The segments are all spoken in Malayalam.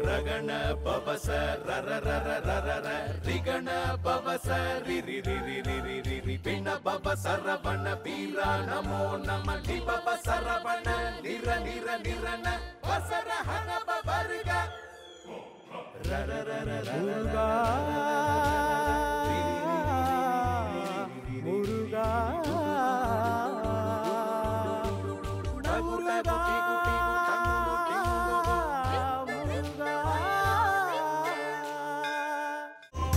ರಗಣ ಪವಸ ರರ ರರ ರರ ರ ರಿಗಣ ಪವಸ ರಿ ರಿ ರಿ ರಿ ರಿ ರಿ ರಿ ರಿ ಪಿಣ ಪವ ಸರವಣ ಬೀರ ನಮೋ ನಮ ಲಿ ಪವ ಸರವಣ ನಿರ ನಿರ ನಿರನ ವಸರ ಹನ ಪವರ್ಗ ರರ ರರ ರರ മുരുകാ മുരുകാ മുരുകാ മുരുകാ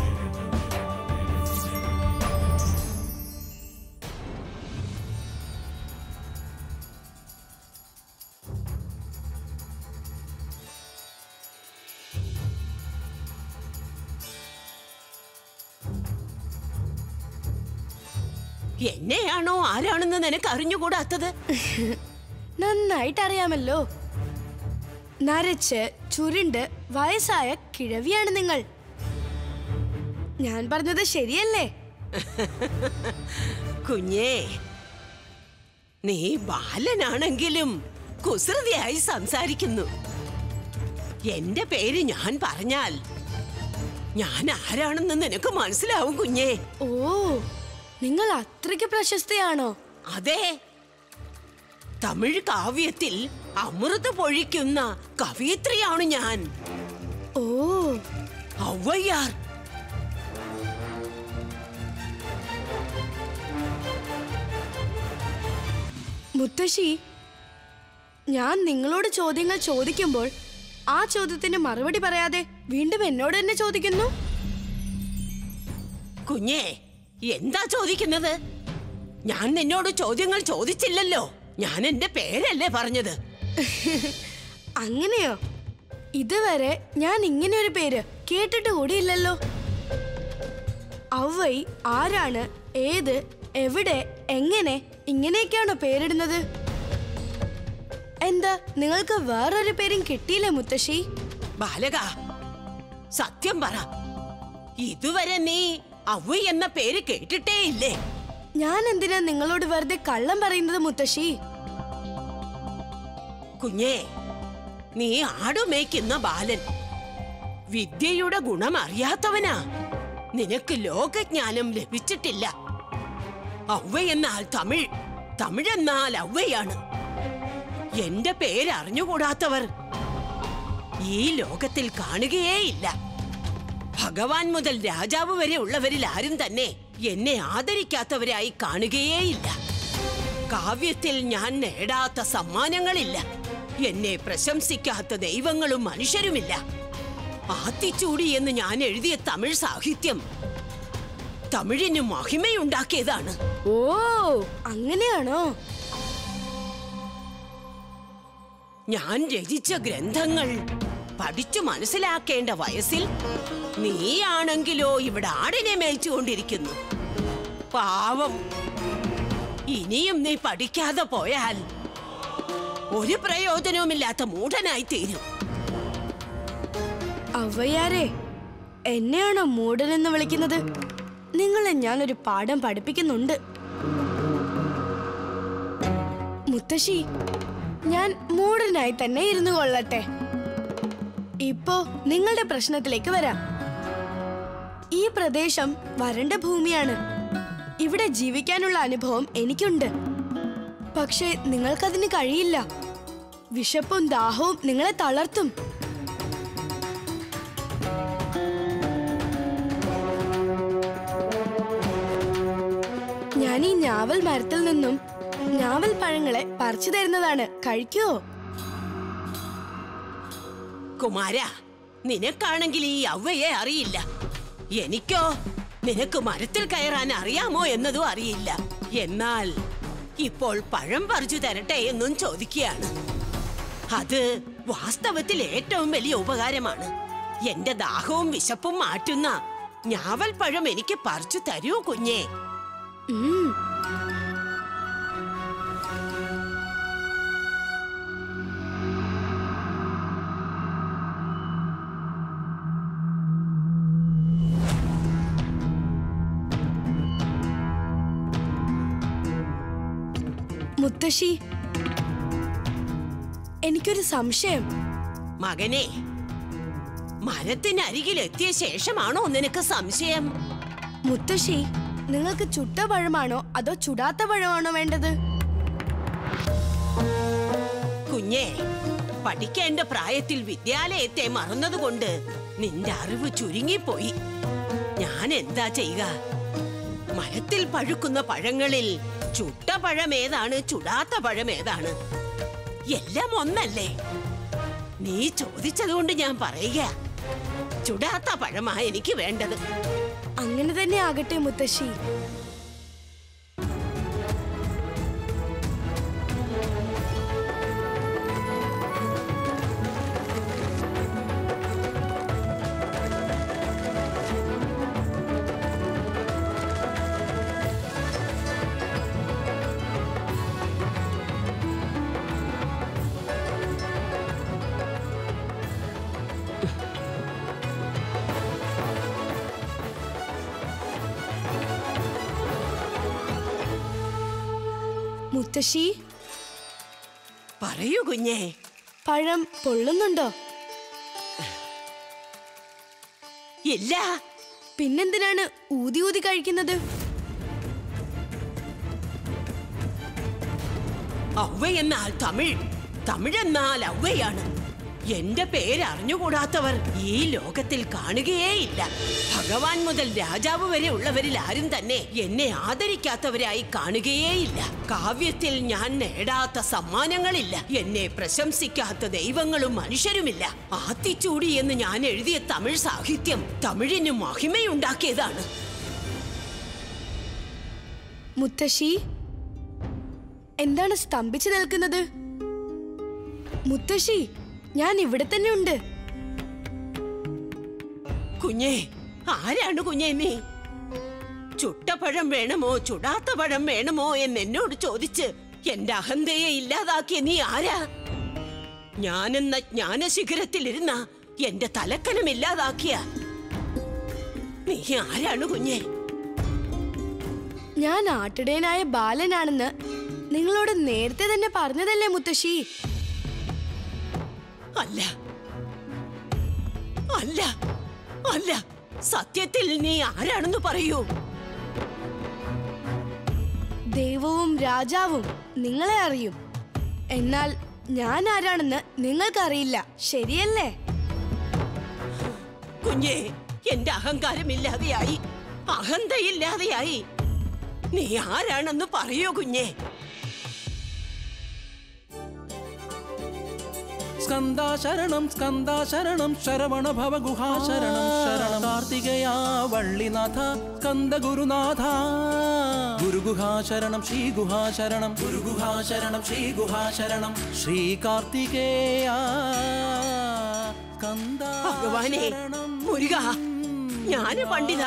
എന്നെയാണോ ആരാണെന്ന് നിനക്ക് അറിഞ്ഞുകൂടാത്തത് നന്നായിട്ട് അറിയാമല്ലോ നരച്ച് ചുരുണ്ട് വയസ്സായ കിഴവിയാണ് നിങ്ങൾ ഞാൻ പറഞ്ഞത് ശരിയല്ലേ കുഞ്ഞേ നീ ബാലനാണെങ്കിലും കുസൃതിയായി സംസാരിക്കുന്നു എന്റെ പേര് ഞാൻ പറഞ്ഞാൽ ഞാൻ ആരാണെന്ന് നിനക്ക് മനസ്സിലാവും കുഞ്ഞേ ഓ നിങ്ങൾ അത്രയ്ക്ക് പ്രശസ്തയാണോ അതെ തമിഴ് കാവ്യത്തിൽ അമൃത പൊഴിക്കുന്ന കവിയത്രിയാണ് ഞാൻ ഓ ഔവയ്യാർ മുത്തശ്ശി ഞാൻ നിങ്ങളോട് ചോദ്യങ്ങൾ ചോദിക്കുമ്പോൾ ആ ചോദ്യത്തിന് മറുപടി പറയാതെ വീണ്ടും എന്നോട് തന്നെ ചോദിക്കുന്നു കുഞ്ഞേ എന്താ ചോദിക്കുന്നത് ഞാൻ നിന്നോട് ചോദ്യങ്ങൾ ചോദിച്ചില്ലല്ലോ ഞാൻ എന്റെ പേരല്ലേ പറഞ്ഞത് അങ്ങനെയോ ഇതുവരെ ഞാൻ ഇങ്ങനെ ഒരു പേര് കേട്ടിട്ട് കൂടിയില്ലല്ലോ ഔവൈ ആരാണ് ഏത് എവിടെ എങ്ങനെ ഇങ്ങനെയൊക്കെയാണോ പേരിടുന്നത് എന്താ നിങ്ങൾക്ക് വേറൊരു പേരും കിട്ടിയില്ലേ മുത്തശ്ശി ബാലക സത്യം പറ ഇതുവരെ നീ അവ എന്ന പേര് കേട്ടിട്ടേ ഇല്ലേ ഞാൻ എന്തിനാ നിങ്ങളോട് വെറുതെ കള്ളം പറയുന്നത് മുത്തശ്ശി കുഞ്ഞേ നീ ആടുമേക്കുന്ന ബാലൻ വിദ്യയുടെ ഗുണം അറിയാത്തവനാ നിനക്ക് ലോകജ്ഞാനം ലഭിച്ചിട്ടില്ല ഔവ എന്നാൽ തമിഴ് തമിഴ് എന്നാൽ ഔവയാണ് എന്റെ പേര് അറിഞ്ഞുകൂടാത്തവർ ഈ ലോകത്തിൽ കാണുകയേയില്ല ഭഗവാൻ മുതൽ രാജാവ് വരെ ഉള്ളവരിൽ ആരും തന്നെ എന്നെ ആദരിക്കാത്തവരായി കാണുകയേയില്ല കാവ്യത്തിൽ ഞാൻ നേടാത്ത സമ്മാനങ്ങളില്ല എന്നെ പ്രശംസിക്കാത്ത ദൈവങ്ങളും മനുഷ്യരുമില്ല ആത്തിച്ചൂടി എന്ന് ഞാൻ എഴുതിയ തമിഴ് സാഹിത്യം തമിഴിന് മഹിമയുണ്ടാക്കിയതാണ് ഓ അങ്ങനെയാണോ ഞാൻ രചിച്ച ഗ്രന്ഥങ്ങൾ പഠിച്ചു മനസ്സിലാക്കേണ്ട വയസ്സിൽ നീയാണെങ്കിലോ ഇവിടെ ആടിനെ മേയിച്ചുകൊണ്ടിരിക്കുന്നു പാവം ഇനിയും നീ പഠിക്കാതെ പോയാൽ ഒരു പ്രയോജനവുമില്ലാത്ത മൂഢനായി തീരും അവയാരെ എന്നെയാണോ മൂടനെന്ന് വിളിക്കുന്നത് നിങ്ങളെ ഞാനൊരു പാഠം പഠിപ്പിക്കുന്നുണ്ട് മുത്തശ്ശി ഞാൻ മൂടനായി തന്നെ ഇരുന്നു കൊള്ളട്ടെ ഇപ്പോ നിങ്ങളുടെ പ്രശ്നത്തിലേക്ക് വരാം ഈ പ്രദേശം വരണ്ട ഭൂമിയാണ് ഇവിടെ ജീവിക്കാനുള്ള അനുഭവം എനിക്കുണ്ട് പക്ഷേ നിങ്ങൾക്കതിന് കഴിയില്ല വിശപ്പും ദാഹവും നിങ്ങളെ തളർത്തും ഞാൻ ഈ ഞാവൽ മരത്തിൽ നിന്നും ഞാവൽ പഴങ്ങളെ പറിച്ചു തരുന്നതാണ് കഴിക്കുവോ കുമാര നിനക്കാണെങ്കിൽ ഈ ഔവയെ അറിയില്ല എനിക്കോ നിനക്ക് മരത്തിൽ കയറാൻ അറിയാമോ എന്നതും അറിയില്ല എന്നാൽ ഇപ്പോൾ പഴം പറിച്ചു തരട്ടെ എന്നും ചോദിക്കുകയാണ് അത് വാസ്തവത്തിൽ ഏറ്റവും വലിയ ഉപകാരമാണ് എന്റെ ദാഹവും വിശപ്പും മാറ്റുന്ന ഞാവൽ പഴം എനിക്ക് പറിച്ചു തരൂ കുഞ്ഞേ ഉം. മുത്തശ്ശി എനിക്കൊരു സംശയം മകനെ മരത്തിനരികിൽ എത്തിയ ശേഷമാണോ നിനക്ക് സംശയം മുത്തശ്ശി നിങ്ങൾക്ക് ചുട്ട പഴമാണോ അതോ ചുടാത്ത പഴമാണോ വേണ്ടത് കുഞ്ഞേ പഠിക്കേണ്ട പ്രായത്തിൽ വിദ്യാലയത്തെ മറന്നതുകൊണ്ട് നിന്റെ അറിവ് ചുരുങ്ങിപ്പോയി ഞാൻ എന്താ ചെയ്യുക മരത്തിൽ പഴുക്കുന്ന പഴങ്ങളിൽ ചുട്ട പഴം ഏതാണ് ചുടാത്ത പഴം ഏതാണ് എല്ലാം ഒന്നല്ലേ നീ ചോദിച്ചതുകൊണ്ട് ഞാൻ പറയുക ചുടാത്ത പഴമാ എനിക്ക് വേണ്ടത് അങ്ങനെ തന്നെ ആകട്ടെ മുത്തശ്ശി മുത്തശ്ശി പറയൂ കുഞ്ഞേ പഴം പൊള്ളുന്നുണ്ടോ ഇല്ല പിന്നെന്തിനാണ് ഊതി ഊതി കഴിക്കുന്നത് ഔവ എന്നാൽ തമിഴ് തമിഴെന്നാൽ ഔവയാണ് എന്റെ പേര് അറിഞ്ഞുകൂടാത്തവർ ഈ ലോകത്തിൽ കാണുകയേയില്ല ഭഗവാൻ മുതൽ രാജാവ് വരെ ഉള്ളവരിൽ ആരും തന്നെ എന്നെ ആദരിക്കാത്തവരായി കാണുകയേയില്ല കാവ്യത്തിൽ ഞാൻ നേടാത്ത സമ്മാനങ്ങളില്ല എന്നെ പ്രശംസിക്കാത്ത ദൈവങ്ങളും മനുഷ്യരുമില്ല ആത്തിച്ചൂടി എന്ന് ഞാൻ എഴുതിയ തമിഴ് സാഹിത്യം തമിഴിന് മഹിമയുണ്ടാക്കിയതാണ് മുത്തശ്ശി എന്താണ് സ്തംഭിച്ചു നിൽക്കുന്നത് മുത്തശ്ശി ഞാൻ ഇവിടെ തന്നെ ഉണ്ട് കുഞ്ഞേ ആരാണ് കുഞ്ഞേ നീ ചുട്ടപ്പഴം വേണമോ ചുടാത്ത പഴം വേണമോ എന്ന് എന്നോട് ചോദിച്ച് എന്റെ അഹന്തയെ ഇല്ലാതാക്കിയ നീ ആരാ ഞാനെന്ന ജ്ഞാനശിഖരത്തിലിരുന്ന എന്റെ തലക്കനം ഇല്ലാതാക്കിയ നീ ആരാണ് കുഞ്ഞേ ഞാൻ ആട്ടിടയനായ ബാലനാണെന്ന് നിങ്ങളോട് നേരത്തെ തന്നെ പറഞ്ഞതല്ലേ മുത്തശ്ശി അല്ല അല്ല അല്ല സത്യത്തിൽ നീ ആരാണെന്ന് പറയൂ ദൈവവും രാജാവും നിങ്ങളെ അറിയും എന്നാൽ ഞാൻ ആരാണെന്ന് നിങ്ങൾക്കറിയില്ല ശരിയല്ലേ കുഞ്ഞേ എന്റെ അഹങ്കാരമില്ലാതെയായി അഹന്തയില്ലാതെയായി നീ ആരാണെന്ന് പറയൂ കുഞ്ഞേ സ്കന്ദാ ശരണം സ്കന്ദാ ശരണം ശരവണ ഭവ ഗുഹാ ശരണം ശരണം കാർത്തികയാ വള്ളിനാഥ സ്കന്ദ ഗുരുനാഥ ഗുരുഗുഹാ ശരണം ശ്രീ ഗുഹാ ശരണം ഗുരുഗുഹാ ശരണം ശ്രീ ഗുഹാ ശരണം ശ്രീ കാർത്തികേയ സ്കന്ദാ ഭഗവാനെ ശരണം മുരുക ഞാന് പണ്ഡിത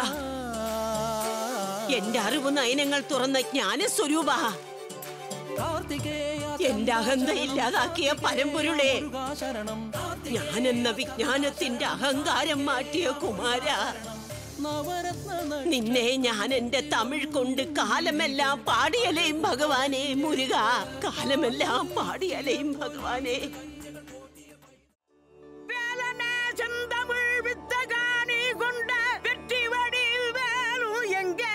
എന്റെ അറിവ് നയനങ്ങൾ തുറന്ന ജ്ഞാനസ്വരൂപ കാർത്തികേയ എന്റെ അഹന്ത ഇല്ലാതാക്കിയ പരമ്പൊരുളെ ഗുരുഗുഹാ ശരണം ഞാനെന്ന വിജ്ഞാനത്തിന്റെ അഹങ്കാരം മാറ്റിയ കുമാര നവരത്ന നിന്നെ ഞാൻ എന്റെ തമിഴ് കൊണ്ട് കാലമെല്ലാം പാടിയലയും ഭഗവാനെ മുരുക കാലമെല്ലാം പാടിയലയും ഭഗവാനെ செந்தமிழ் வித்தகாணி கொண்ட வெற்றி வடிவில் வேலும் எங்க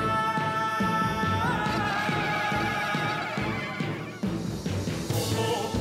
ஓ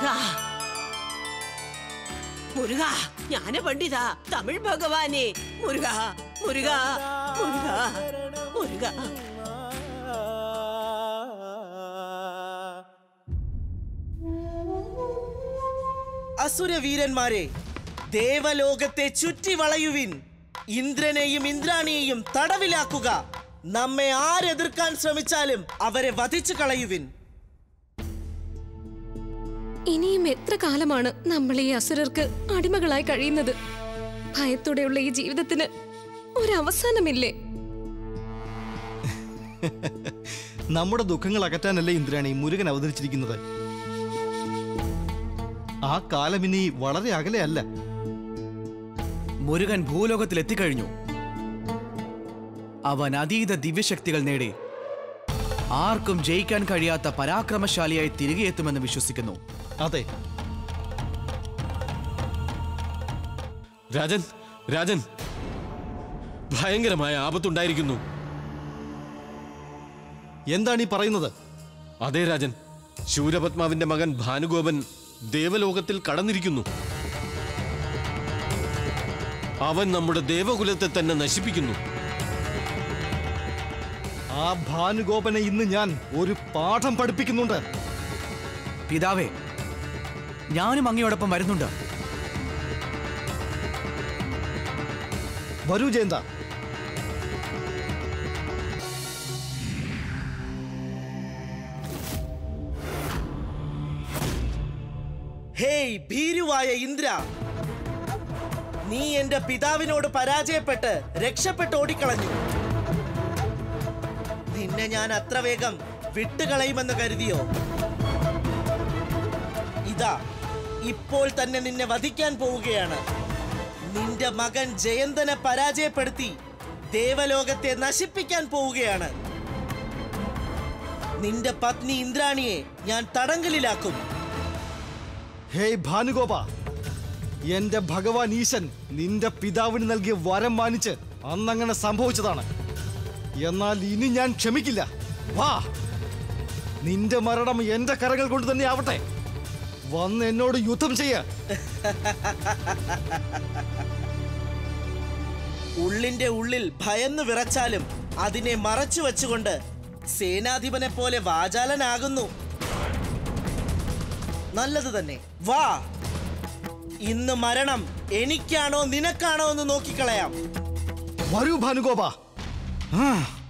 മുരുക മുരുക ജ്ഞാന പണ്ഡിത തമിഴ് ഭഗവാനെ മുരുക മുരുക മുരുക മുരുക അസുരവീരന്മാരെ ദേവലോകത്തെ ചുറ്റി വളയുവിൻ ഇന്ദ്രനെയും ഇന്ദ്രാണിയെയും തടവിലാക്കുക നമ്മെ ആരെതിർക്കാൻ ശ്രമിച്ചാലും അവരെ വധിച്ചു കളയുവിൻ ഇനിയും എത്ര കാലമാണ് നമ്മൾ ഈ അസുരർക്ക് അടിമകളായി കഴിയുന്നത് ഭയത്തോടെയുള്ള ഈ ജീവിതത്തിന് ഒരവസാനമില്ലേ നമ്മുടെ ദുഃഖങ്ങൾ അകറ്റാനല്ലേ ഇന്ദ്രാണി മുരുകൻ അവതരിച്ചിരിക്കുന്നത് ആ കാലം ഇനി വളരെ അകലെയല്ല മുരുകൻ ഭൂലോകത്തിൽ എത്തിക്കഴിഞ്ഞു അവൻ അതീത ദിവ്യശക്തികൾ നേടി ആർക്കും ജയിക്കാൻ കഴിയാത്ത പരാക്രമശാലിയായി തിരികെ എത്തുമെന്ന് വിശ്വസിക്കുന്നു അതെ രാജൻ രാജൻ ഭയങ്കരമായ ആപത്തുണ്ടായിരിക്കുന്നു എന്താണ് ഈ പറയുന്നത് അതെ രാജൻ ശൂരപത്മാവിന്റെ മകൻ ഭാനുഗോപൻ ദേവലോകത്തിൽ കടന്നിരിക്കുന്നു അവൻ നമ്മുടെ ദേവകുലത്തെ തന്നെ നശിപ്പിക്കുന്നു ആ ഭാനുഗോപനെ ഇന്ന് ഞാൻ ഒരു പാഠം പഠിപ്പിക്കുന്നുണ്ട് പിതാവേ ഞാനും അങ്ങയോടൊപ്പം വരുന്നുണ്ട് വരൂ ജയന്ത ഹേയ് ഭീരുവായ ഇന്ദ്ര നീ എന്റെ പിതാവിനോട് പരാജയപ്പെട്ട് രക്ഷപ്പെട്ട് ഓടിക്കളഞ്ഞു നിന്നെ ഞാൻ അത്ര വേഗം വിട്ടുകളയുമെന്ന് കരുതിയോ ഇതാ ഇപ്പോൾ തന്നെ നിന്നെ വധിക്കാൻ പോവുകയാണ് നിന്റെ മകൻ ജയന്തനെ പരാജയപ്പെടുത്തി ദേവലോകത്തെ നശിപ്പിക്കാൻ പോവുകയാണ് നിന്റെ പത്നി ഇന്ദ്രാണിയെ ഞാൻ തടങ്കലിലാക്കും ഹേയ് ഭാനുഗോപ എന്റെ ഭഗവാൻ ഈശൻ നിന്റെ പിതാവിന് നൽകിയ വരം മാനിച്ച് അന്നങ്ങനെ സംഭവിച്ചതാണ് എന്നാൽ ഇനി ഞാൻ ക്ഷമിക്കില്ല വാ നിന്റെ മരണം എന്റെ കരകൾ കൊണ്ട് തന്നെ ആവട്ടെ വന്ന് എന്നോട് യുദ്ധം ചെയ്യ ഉള്ളിന്റെ ഉള്ളിൽ ഭയന്ന് വിറച്ചാലും അതിനെ മറച്ചു വെച്ചുകൊണ്ട് സേനാധിപനെ പോലെ വാചാലനാകുന്നു നല്ലത് തന്നെ വാ ഇന്ന് മരണം എനിക്കാണോ നിനക്കാണോ എന്ന് നോക്കിക്കളയാം വരൂ ഭാനുഗോപ ആ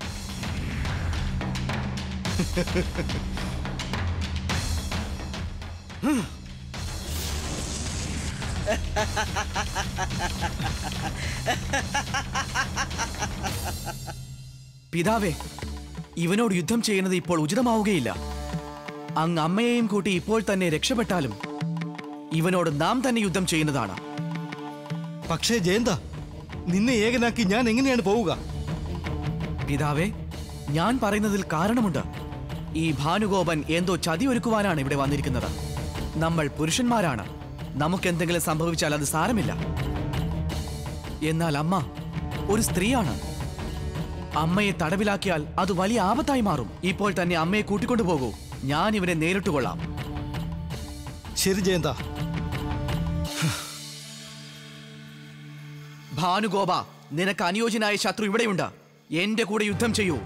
പിതാവേ ഇവനോട് യുദ്ധം ചെയ്യുന്നത് ഇപ്പോൾ ഉചിതമാവുകയില്ല അങ്ങ് അമ്മയെയും കൂട്ടി ഇപ്പോൾ തന്നെ രക്ഷപ്പെട്ടാലും ഇവനോട് നാം തന്നെ യുദ്ധം ചെയ്യുന്നതാണ് പക്ഷേ ജയന്ത നിന്നെ ഏകനാക്കി ഞാൻ എങ്ങനെയാണ് പോവുക പിതാവേ ഞാൻ പറയുന്നതിൽ കാരണമുണ്ട് ഈ ഭാനുഗോപൻ എന്തോ ചതി ഒരുക്കുവാനാണ് ഇവിടെ വന്നിരിക്കുന്നത് നമ്മൾ പുരുഷന്മാരാണ് നമുക്കെന്തെങ്കിലും സംഭവിച്ചാൽ അത് സാരമില്ല എന്നാൽ അമ്മ ഒരു സ്ത്രീയാണ് അമ്മയെ തടവിലാക്കിയാൽ അത് വലിയ ആപത്തായി മാറും ഇപ്പോൾ തന്നെ അമ്മയെ കൂട്ടിക്കൊണ്ടുപോകൂ ഞാൻ ഇവനെ നേരിട്ട് കൊള്ളാം ശരി ജയന്ത ഭാനുഗോപ നിനക്ക് അനുയോജ്യനായ ശത്രു ഇവിടെയുണ്ട് എന്റെ കൂടെ യുദ്ധം ചെയ്യൂ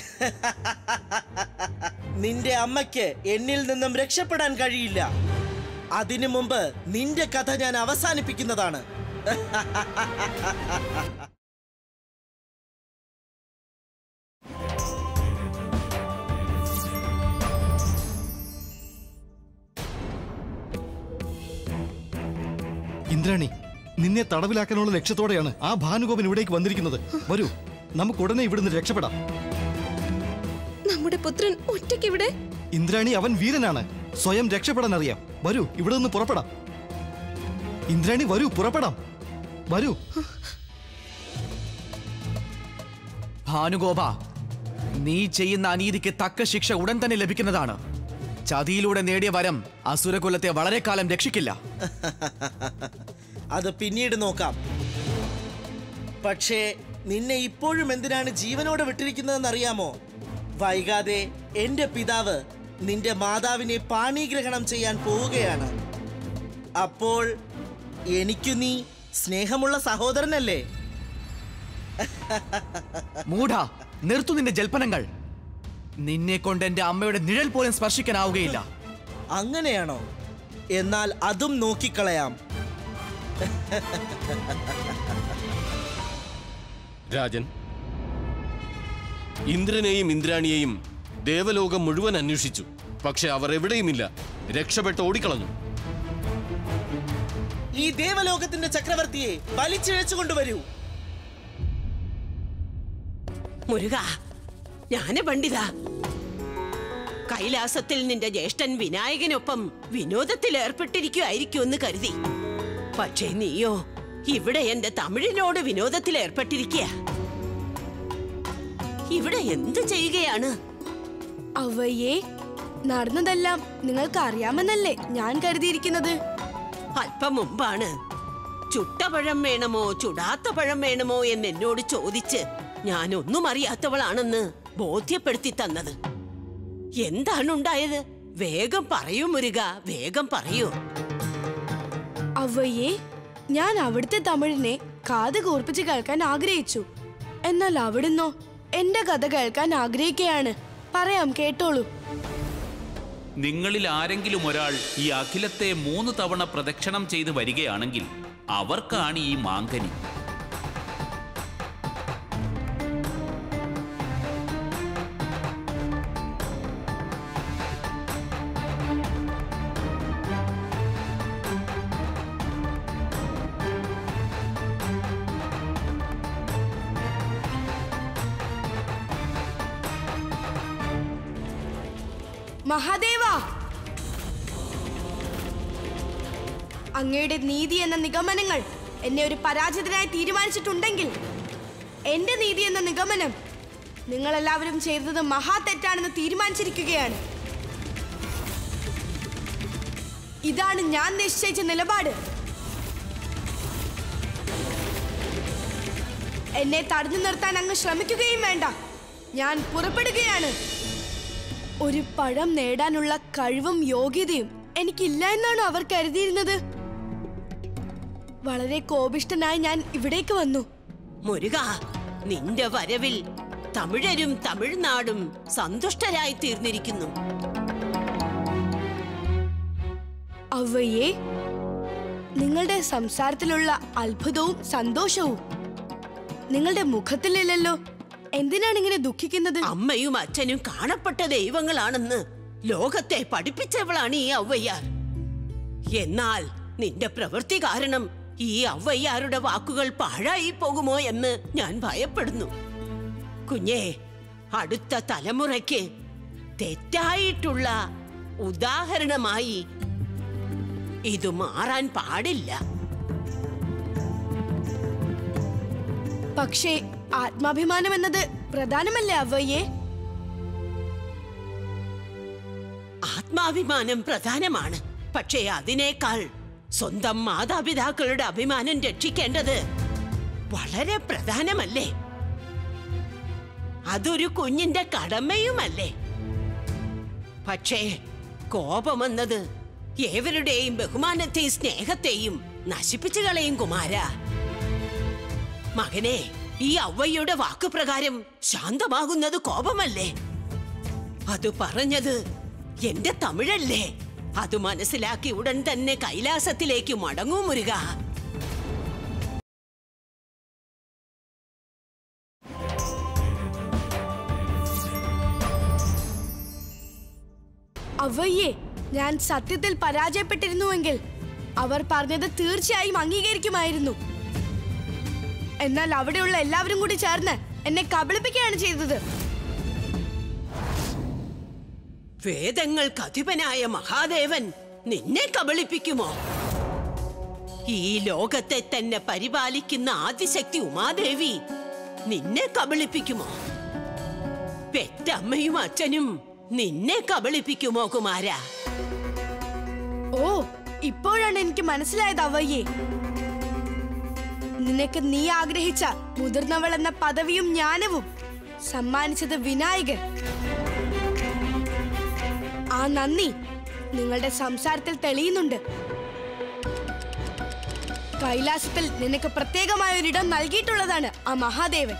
നിന്റെ അമ്മയ്ക്ക് എന്നിൽ നിന്നും രക്ഷപ്പെടാൻ കഴിയില്ല അതിനു മുമ്പ് നിന്റെ കഥ ഞാൻ അവസാനിപ്പിക്കുന്നതാണ് ഇന്ദ്രാണി നിന്നെ തടവിലാക്കാനുള്ള ലക്ഷ്യത്തോടെയാണ് ആ ഭാനുഗോപൻ ഇവിടേക്ക് വന്നിരിക്കുന്നത് വരൂ നമുക്ക് ഉടനെ ഇവിടുന്ന് രക്ഷപ്പെടാം നമ്മുടെ പുത്രൻ ഒറ്റയ്ക്കിവിടെ ഇന്ദ്രാണി അവൻ വീരനാണ് സ്വയം രക്ഷപ്പെടാൻ അറിയാം വരൂ ഇവിടെ നിന്ന് പുറപ്പെടാം ഇന്ദ്രാണി വരൂ പുറപ്പെടാം വരൂ ഭാനുഗോപ നീ ചെയ്യുന്ന അനീതിക്ക് തക്ക ശിക്ഷ ഉടൻ തന്നെ ലഭിക്കുന്നതാണ് ചതിയിലൂടെ നേടിയ വരം അസുരകുലത്തെ വളരെ കാലം രക്ഷിക്കില്ല അത് പിന്നീട് നോക്കാം പക്ഷേ നിന്നെ ഇപ്പോഴും എന്തിനാണ് ജീവനോടെ വിട്ടിരിക്കുന്നതെന്ന് അറിയാമോ വൈകാതെ എന്റെ പിതാവ് നിന്റെ മാതാവിനെ പാണീഗ്രഹണം ചെയ്യാൻ പോവുകയാണ് അപ്പോൾ എനിക്കു നീ സ്നേഹമുള്ള സഹോദരനല്ലേ മൂഢ നിർത്തു നിന്റെ ജൽപ്പനങ്ങൾ നിന്നെ കൊണ്ട് എന്റെ അമ്മയുടെ നിഴൽ പോലും സ്പർശിക്കാനാവുകയില്ല അങ്ങനെയാണോ എന്നാൽ അതും നോക്കിക്കളയാം രാജൻ ഇന്ദ്രനെയും ഇന്ദ്രാണിയെയും ദേവലോകം മുഴുവൻ അന്വേഷിച്ചു പക്ഷെ അവർ എവിടെയുമില്ല രക്ഷപ്പെട്ട് ഓടിക്കളഞ്ഞു ഈ ദേവലോകത്തിന്റെ ചക്രവർത്തിയെ വലിച്ചിഴച്ചു കൊണ്ടുവരൂ മുരുക ജ്ഞാന പണ്ഡിത കൈലാസത്തിൽ നിന്റെ ജ്യേഷ്ഠൻ വിനായകനൊപ്പം വിനോദത്തിൽ ഏർപ്പെട്ടിരിക്കുമായിരിക്കും എന്ന് കരുതി പക്ഷേ നീയോ ഇവിടെ എന്റെ തമിഴിനോട് വിനോദത്തിൽ ഏർപ്പെട്ടിരിക്കുക ഇവിടെ എന്ത് ചെയ്യുകയാണ് അവയെ നടന്നതെല്ലാം നിങ്ങൾക്ക് അറിയാമെന്നല്ലേ ഞാൻ കരുതിയിരിക്കുന്നത് അല്പം മുമ്പാണ് ചുട്ട പഴം വേണമോ ചുടാത്ത പഴം വേണമോ എന്ന് എന്നോട് ചോദിച്ച് ഞാൻ ഒന്നും അറിയാത്തവളാണെന്ന് ബോധ്യപ്പെടുത്തി തന്നത് എന്താണ് ഉണ്ടായത് വേഗം പറയൂ മുരുക വേഗം പറയൂ അവയെ ഞാൻ അവിടുത്തെ തമിഴിനെ കാത് കൂർപ്പിച്ച് കേൾക്കാൻ ആഗ്രഹിച്ചു എന്നാൽ അവിടുന്നോ എന്റെ കഥ കേൾക്കാൻ ആഗ്രഹിക്കുകയാണ് പറയാം കേട്ടോളൂ നിങ്ങളിൽ ആരെങ്കിലും ഒരാൾ ഈ അഖിലത്തെ മൂന്ന് തവണ പ്രദക്ഷിണം ചെയ്ത് വരികയാണെങ്കിൽ അവർക്കാണ് ഈ മാങ്കനി മഹാദേവ അങ്ങയുടെ നീതി എന്ന നിഗമനങ്ങൾ എന്നെ ഒരു പരാജിതനായി തീരുമാനിച്ചിട്ടുണ്ടെങ്കിൽ എന്റെ നീതി എന്ന നിഗമനം നിങ്ങളെല്ലാവരും ചെയ്തത് മഹാ തെറ്റാണെന്ന് തീരുമാനിച്ചിരിക്കുകയാണ് ഇതാണ് ഞാൻ നിശ്ചയിച്ച നിലപാട് എന്നെ തടഞ്ഞു നിർത്താൻ അങ്ങ് ശ്രമിക്കുകയും വേണ്ട ഞാൻ പുറപ്പെടുകയാണ് ഒരു പഴം നേടാനുള്ള കഴിവും യോഗ്യതയും എനിക്കില്ല എന്നാണ് അവർ കരുതിയിരുന്നത് വളരെ കോപിഷ്ടനായി ഞാൻ ഇവിടേക്ക് വന്നു മുരുക നിന്റെ വരവിൽ തമിഴരും തമിഴ്നാടും സന്തുഷ്ടരായി തീർന്നിരിക്കുന്നു അവയെ നിങ്ങളുടെ സംസാരത്തിലുള്ള അത്ഭുതവും സന്തോഷവും നിങ്ങളുടെ മുഖത്തിലില്ലല്ലോ എന്തിനാണ് ഇങ്ങനെ ദുഃഖിക്കുന്നത് അമ്മയും അച്ഛനും കാണപ്പെട്ട ദൈവങ്ങളാണെന്ന് ലോകത്തെ പഠിപ്പിച്ചവളാണ് ഈ ഔവയ്യാർ എന്നാൽ നിന്റെ പ്രവൃത്തി കാരണം ഈ ഔവയ്യാരുടെ വാക്കുകൾ പാഴായി പോകുമോ എന്ന് ഞാൻ ഭയപ്പെടുന്നു കുഞ്ഞേ അടുത്ത തലമുറയ്ക്ക് തെറ്റായിട്ടുള്ള ഉദാഹരണമായി ഇത് മാറാൻ പാടില്ല പക്ഷേ ആത്മാഭിമാനം എന്നത് പ്രധാനമല്ലേ അവയെ ആത്മാഭിമാനം പ്രധാനമാണ് പക്ഷേ അതിനേക്കാൾ സ്വന്തം മാതാപിതാക്കളുടെ അഭിമാനം രക്ഷിക്കേണ്ടത് വളരെ പ്രധാനമല്ലേ അതൊരു കുഞ്ഞിന്റെ കടമയുമല്ലേ പക്ഷേ കോപമെന്നത് ഏവരുടെയും ബഹുമാനത്തെയും സ്നേഹത്തെയും നശിപ്പിച്ചു കളയും കുമാര മകനെ ഈ ഔവയുടെ വാക്കുപ്രകാരം ശാന്തമാകുന്നത് കോപമല്ലേ അത് പറഞ്ഞത് എന്റെ തമിഴല്ലേ അത് മനസ്സിലാക്കി ഉടൻ തന്നെ കൈലാസത്തിലേക്ക് മടങ്ങൂ മുരുക അവയെ ഞാൻ സത്യത്തിൽ പരാജയപ്പെട്ടിരുന്നുവെങ്കിൽ അവർ പറഞ്ഞത് തീർച്ചയായും അംഗീകരിക്കുമായിരുന്നു എന്നാൽ അവിടെയുള്ള എല്ലാവരും കൂടി ചേർന്ന് എന്നെ കബളിപ്പിക്കുകയാണ് ചെയ്തത് വേദങ്ങൾക്ക് അധിപനായ മഹാദേവൻ നിന്നെ കബളിപ്പിക്കുമോ ഈ ലോകത്തെ തന്നെ പരിപാലിക്കുന്ന ആദിശക്തി ഉമാദേവി നിന്നെ കബളിപ്പിക്കുമോ പെറ്റമ്മയും അച്ഛനും നിന്നെ കബളിപ്പിക്കുമോ കുമാര ഓ ഇപ്പോഴാണ് എനിക്ക് മനസ്സിലായത് അവയെ നിനക്ക് നീ ആഗ്രഹിച്ച മുതിർന്നവൾ എന്ന പദവിയും ജ്ഞാനവും സമ്മാനിച്ചത് വിനായകൻ ആ നന്ദി നിങ്ങളുടെ സംസാരത്തിൽ തെളിയുന്നുണ്ട് കൈലാസത്തിൽ നിനക്ക് പ്രത്യേകമായ ഒരിടം നൽകിയിട്ടുള്ളതാണ് ആ മഹാദേവൻ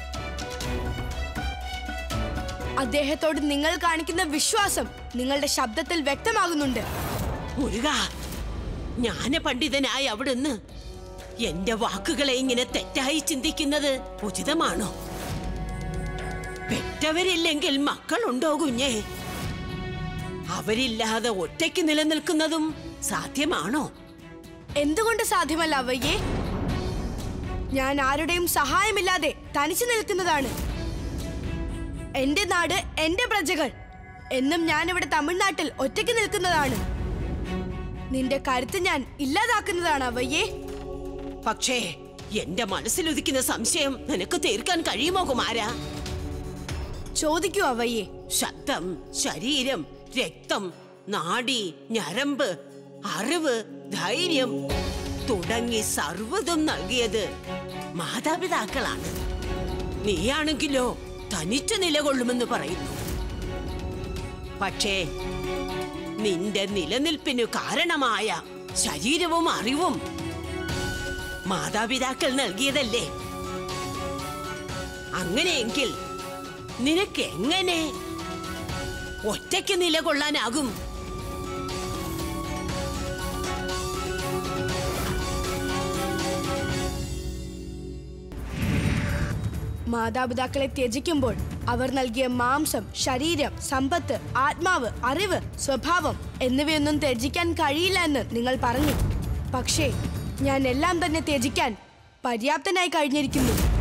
അദ്ദേഹത്തോട് നിങ്ങൾ കാണിക്കുന്ന വിശ്വാസം നിങ്ങളുടെ ശബ്ദത്തിൽ വ്യക്തമാകുന്നുണ്ട് മുരുക ജ്ഞാന പണ്ഡിതനായ അവിടുന്ന് എന്റെ വാക്കുകളെ ഇങ്ങനെ തെറ്റായി ചിന്തിക്കുന്നത് ഉചിതമാണോ പെറ്റവരില്ലെങ്കിൽ മക്കളുണ്ടോ കുഞ്ഞേ അവരില്ലാതെ ഒറ്റയ്ക്ക് നിലനിൽക്കുന്നതും സാധ്യമാണോ എന്തുകൊണ്ട് സാധ്യമല്ല അവയ്യെ ഞാൻ ആരുടെയും സഹായമില്ലാതെ തനിച്ചു നിൽക്കുന്നതാണ് എന്റെ നാട് എന്റെ പ്രജകൾ എന്നും ഞാൻ ഇവിടെ തമിഴ്നാട്ടിൽ ഒറ്റയ്ക്ക് നിൽക്കുന്നതാണ് നിന്റെ കരുത്ത് ഞാൻ ഇല്ലാതാക്കുന്നതാണ് അവയ്യെ പക്ഷേ എന്റെ മനസ്സിലുദിക്കുന്ന സംശയം നിനക്ക് തീർക്കാൻ കഴിയുമോ കുമാര ചോദിക്കൂ അവയ്യെ ശബ്ദം ശരീരം രക്തം നാഡി ഞരമ്പ് അറിവ് ധൈര്യം തുടങ്ങി സർവ്വതും നൽകിയത് മാതാപിതാക്കളാണ് നീയാണെങ്കിലോ തനിച്ചു നിലകൊള്ളുമെന്ന് പറയുന്നു പക്ഷേ നിന്റെ നിലനിൽപ്പിനു കാരണമായ ശരീരവും അറിവും മാതാപിതാക്കൾ നൽകിയതല്ലേ അങ്ങനെയെങ്കിൽ നിനക്ക് എങ്ങനെ ഒറ്റയ്ക്ക് നിലകൊള്ളാനാകും മാതാപിതാക്കളെ ത്യജിക്കുമ്പോൾ അവർ നൽകിയ മാംസം ശരീരം സമ്പത്ത് ആത്മാവ് അറിവ് സ്വഭാവം എന്നിവയൊന്നും ത്യജിക്കാൻ കഴിയില്ല എന്ന് നിങ്ങൾ പറഞ്ഞു പക്ഷേ ഞാൻ എല്ലാം തന്നെ ത്യജിക്കാൻ പര്യാപ്തനായി കഴിഞ്ഞിരിക്കുന്നു